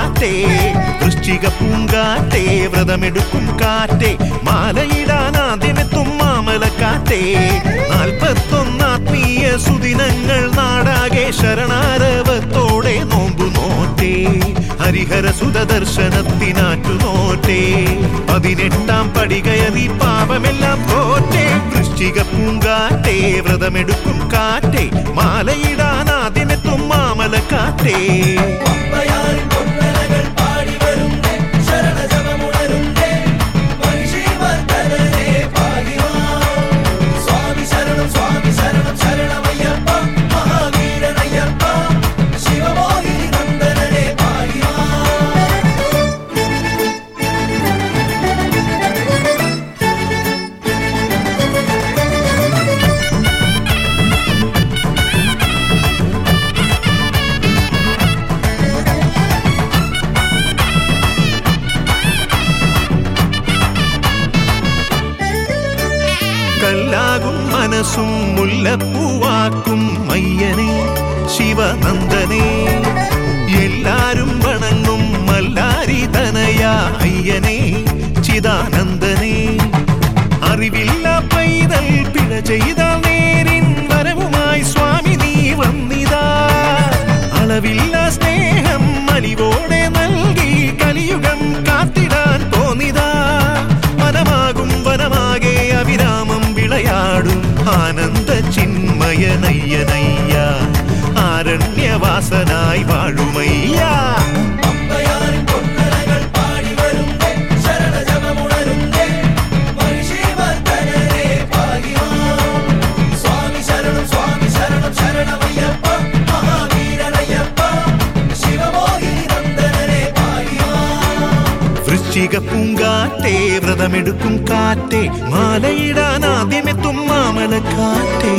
മാമലക്കാറ്റേ വൃശ്ചിക പൂങ്കാറ്റേ വ്രതമെടുക്കും കാറ്റേ മാലയിടാൻ ആദ്യമെത്തും മാമലക്കാറ്റേ നാൽപ്പത്തൊന്നാത്മീയ സുദിനങ്ങൾ നാടാകെ ശരണാരവത്തോടെ നോമ്പു നോറ്റേ ഹരിഹര സുതദർശനത്തിനാറ്റു നോറ്റേ പതിനെട്ടാം പടി കയറി പാപമെല്ലാം തോറ്റേ വൃശ്ചിക പൂങ്കാറ്റേ വ്രതമെടുക്കും കാറ്റേ മാലയിടാൻ ആദ്യമെത്തും മാമലക്കാറ്റേ പമ്പയാറിൻ പൊന്നലകൾ പാടി വരുന്നേ ശരണജപമുണരുന്നേ മഹിഷീവർദ്ധനനേ പാഹിമാ സ്വാമി ശരണം സ്വാമി ശരണം ശരണമയ്യപ്പ മഹാവീരനയ്യപ്പ ശിവമോഹിനി നന്ദനനേ പാഹിമാ കല്ലാകും മനസ്സും മുല്ലപ്പൂവാക്കും മയ്യനെ ശിവനന്ദനെ എല്ലാരും വണങ്ങും മല്ലാരി തനയ അയ്യനെ ചിദാനന്ദനെ അറിവില്ല പൈതൽ പിഴ ചെയ്ത നേരിൻ വരവുമായി സ്വാമി നീ വന്നിതാ അളവില്ല സ്നേഹം മലിവോടെ നൽകി കലിയുഗം കാത്തിടാൻ തോന്നിതാ മനമാകും വനമാകെ അവിരാമം വിളയാടും ആനന്ദ ചിന്മയനയ്യനയ്യ ആരണ്യവാസനായി വാഴുമയ്യ പമ്പയാറിൻ പൊന്നലകൾ പാടി വരുന്നേ ശരണജപമുണരുന്നേ മഹിഷീവർദ്ധനനേ പാഹിമാ സ്വാമി ശരണം സ്വാമി ശരണം ശരണമയ്യപ്പ മഹാവീരനയ്യപ്പ ശിവമോഹിനി നന്ദനനേ പാഹിമാ വൃശ്ചിക പൂങ്കാറ്റേ വ്രതമെടുക്കും കാറ്റേ മാലയിടാൻ ആദ്യമെത്തും മാമലക്കാറ്റേ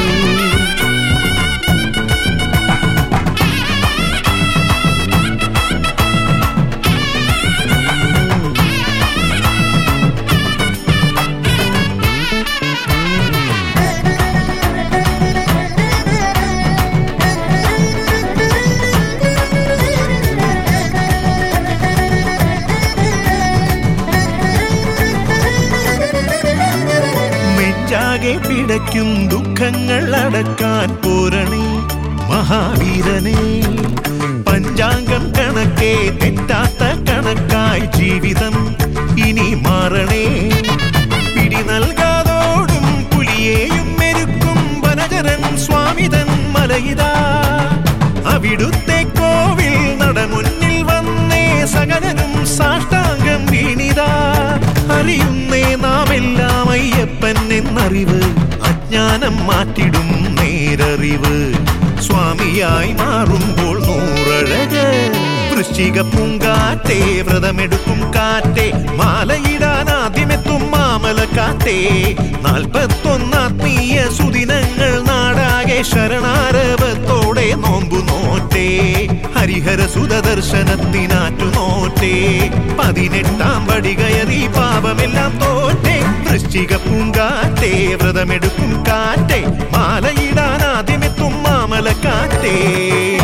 നെഞ്ചാകെ പിടയ്ക്കും ദുഃഖങ്ങൾ അടക്കാൻ പോരണേ മഹാവീരനെ പഞ്ചാംഗം കണക്കെ തെറ്റാത്ത കണക്കായി ജീവിതം ഇനി മാറണേ പിടി നൽകാതോടും പുലിയെയും മെരുക്കും വനചരൻ സ്വാമിതൻ മലയിതാ അവിടുത്തെ കോവിൽ നടമുന്നിൽ വന്നേ സകലനും സാഷ്ടാംഗം വീണിതാ അറിയുന്നേ നാം എല്ലാം അയ്യപ്പൻ എന്നറിവ് അജ്ഞാനം മാറ്റിടും നേരറിവ് സ്വാമിയായി മാറുമ്പോൾ നൂറഴക് വൃശ്ചിക പൂങ്കാറ്റേ വ്രതമെടുക്കും കാറ്റേ മാലയിടാൻ ആദ്യമെത്തും മാമലക്കാറ്റേ നാൽപ്പത്തൊന്നാത്മീയ സുദിനങ്ങൾ നാടാകെ ശരണാരവത്തോടെ നോമ്പു നോറ്റേ ഹരിഹര സുതദർശനത്തിനാറ്റു നോറ്റേ പതിനെട്ടാം പടി കയറി പാപമെല്ലാം തോറ്റേ വൃശ്ചിക പൂങ്കാറ്റേ വ്രതമെടുക്കും കാറ്റേ മാലയിടാൻ ആദ്യമെത്തും മാമലക്കാറ്റേ